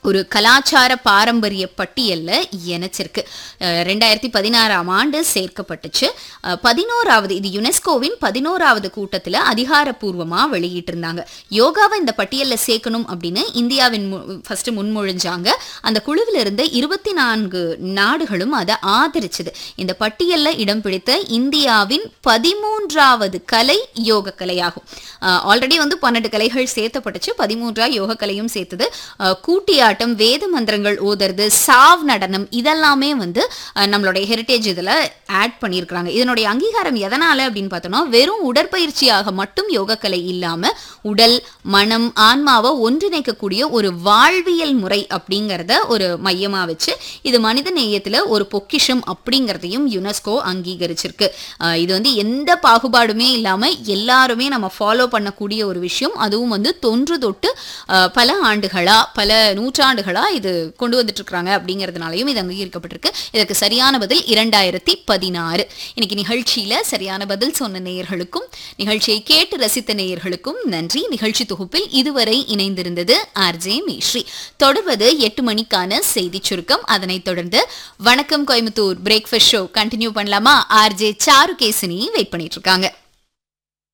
ஒரு கலாச்சார பாரம்பரிய பட்டியல்ல இணைச்சிருக்கு அஹ் ரெண்டாயிரத்தி பதினாறாம் ஆண்டு சேர்க்கப்பட்டுச்சு அஹ் பதினோராவது இது யுனெஸ்கோவின் பதினோராவது கூட்டத்துல அதிகாரப்பூர்வமா வெளியிட்டிருந்தாங்க யோகாவை இந்த பட்டியல்ல சேர்க்கணும் அப்படின்னு இந்தியாவின் ஃபர்ஸ்ட் முன்மொழிஞ்சாங்க அந்த குழுவில் இருந்த இருபத்தி நான்கு நாடுகளும் அதை ஆதரிச்சது இந்த பட்டியல்ல இடம் பிடித்த இந்தியாவின் பதிமூன்றாவது கலை யோக கலையாகும் ஆல்ரெடி வந்து பன்னெண்டு கலைகள் சேர்த்தப்பட்டுச்சு பதிமூன்றா யோக கலையும் சேர்த்தது அஹ் கூட்டியாட்டம் வேத மந்திரங்கள் ஓதுறது சாவ் நடனம் இதெல்லாமே வந்து அஹ், நம்மளுடைய ஹெரிட்டேஜ் இதில் ஆட் பண்ணியிருக்கிறாங்க இதனுடைய அங்கீகாரம் எதனால அப்படின்னு பார்த்தோம்னா வெறும் உடற்பயிற்சியாக மட்டும் யோகக்கலை இல்லாம உடல் மனம் ஆன்மாவை ஒன்றிணைக்கக்கூடிய ஒரு வாழ்வியல் முறை அப்படிங்கிறத ஒரு மையமா வச்சு இது மனித நேயத்துல ஒரு பொக்கிஷம் அப்படிங்கிறதையும் யுனெஸ்கோ அங்கீகரிச்சிருக்கு அஹ், இது வந்து எந்த பாகுபாடுமே இல்லாம எல்லாருமே நம்ம ஃபாலோ பண்ணக்கூடிய ஒரு விஷயம் அதுவும் வந்து தொன்று தொட்டு அஹ், பல ஆண்டுகளா பல நூற்றாண்டுகளா இது கொண்டு வந்துட்டு இருக்காங்க அப்படிங்கிறதுனாலையும் இது அங்கீகரிக்கப்பட்டிருக்கு இதற்கு சரியான பதில் இரண்டாயிரத்தி பதினாறு இன்னைக்கு நிகழ்ச்சியில சரியான பதில் சொன்ன நேயர்களுக்கும் நிகழ்ச்சியை கேட்டு ரசித்த நேயர்களுக்கும் நன்றி நிகழ்ச்சி தொகுப்பில் இதுவரை இணைந்திருந்தது ஆர்ஜே மேஸ்ரீ தொடர்வது எட்டு மணிக்கான செய்தி சுருக்கம் அதனைத் தொடர்ந்து வணக்கம் கோயம்புத்தூர் பிரேக்ஃபாஸ்ட் ஷோ கண்டினியூ பண்ணலாமா ஆர்ஜே சாரு கேசினி வெயிட் பண்ணிட்டு இருக்காங்க